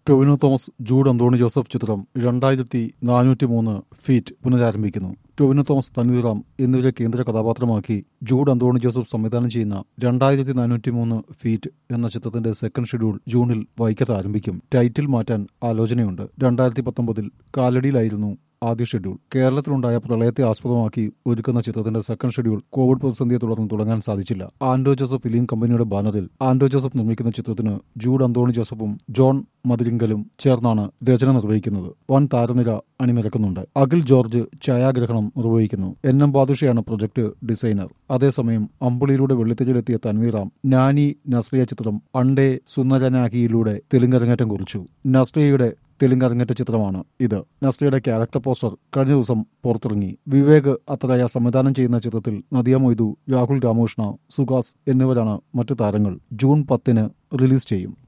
ടൊവിനോ തോമസ് ജൂഡ് അന്തോണി ജോസഫ് ചിത്രം രണ്ടായിരത്തി നാനൂറ്റി മൂന്ന് ഫീറ്റ് പുനരാരംഭിക്കുന്നു ടൊവിനോ തോമസ് തൻവീറാം എന്നിവരെ കേന്ദ്ര കഥാപാത്രമാക്കി ജൂഡ് അന്തോണി ജോസഫ് സംവിധാനം ചെയ്യുന്ന രണ്ടായിരത്തി നാനൂറ്റി മൂന്ന് ഫീറ്റ് എന്ന ചിത്രത്തിന്റെ സെക്കൻഡ് ഷെഡ്യൂൾ ജൂണിൽ വൈക്കത്ത് ആരംഭിക്കും ടൈറ്റിൽ മാറ്റാൻ ആലോചനയുണ്ട് രണ്ടായിരത്തി പത്തൊമ്പതിൽ കാലടിയിലായിരുന്നു ആദ്യ ഷെഡ്യൂൾ കേരളത്തിലുണ്ടായ പ്രളയത്തെ ആസ്പദമാക്കി ഒരുക്കുന്ന ചിത്രത്തിന്റെ സെക്കൻഡ് ഷെഡ്യൂൾ കോവിഡ് പ്രതിസന്ധിയെ തുടർന്ന് തുടങ്ങാൻ സാധിച്ചില്ല ആൻഡോ ജോസഫ് ഫിലിം കമ്പനിയുടെ ബാനറിൽ ആൻഡോ ജോസഫ് നിർമ്മിക്കുന്ന ചിത്രത്തിന് ജൂഡ് അന്തോണി ജോസഫും ജോൺ മതിരിങ്കലും ചേർന്നാണ് രചന നിർവഹിക്കുന്നത് വൻ താരനിര അണിനിരക്കുന്നുണ്ട് അഖിൽ ജോർജ് ഛായാഗ്രഹണം നിർവഹിക്കുന്നു എൻ എം ബാദുഷയാണ് പ്രൊജക്ട് ഡിസൈനർ അതേസമയം അമ്പുളിയിലൂടെ വെള്ളിത്തിരയിലെത്തിയ തൻവീറാം നാനി നസ്രിയ ചിത്രം അണ്ടേ സുന്ദരനാഹിയിലൂടെ തെലുങ്കരങ്ങേറ്റം കുറിച്ചു നസ്രിയയുടെ തെലുങ്ക് അരങ്ങേറ്റ ചിത്രമാണ് ഇത് നസ്രിയുടെ ക്യാരക്ടർ പോസ്റ്റർ കഴിഞ്ഞ ദിവസം പുറത്തിറങ്ങി വിവേക് അത്രയ സംവിധാനം ചെയ്യുന്ന ചിത്രത്തിൽ നദിയ മൊയ്തു രാഹുൽ രാമകൃഷ്ണ സുഹാസ് എന്നിവരാണ് മറ്റു താരങ്ങൾ ജൂൺ പത്തിന് റിലീസ് ചെയ്യും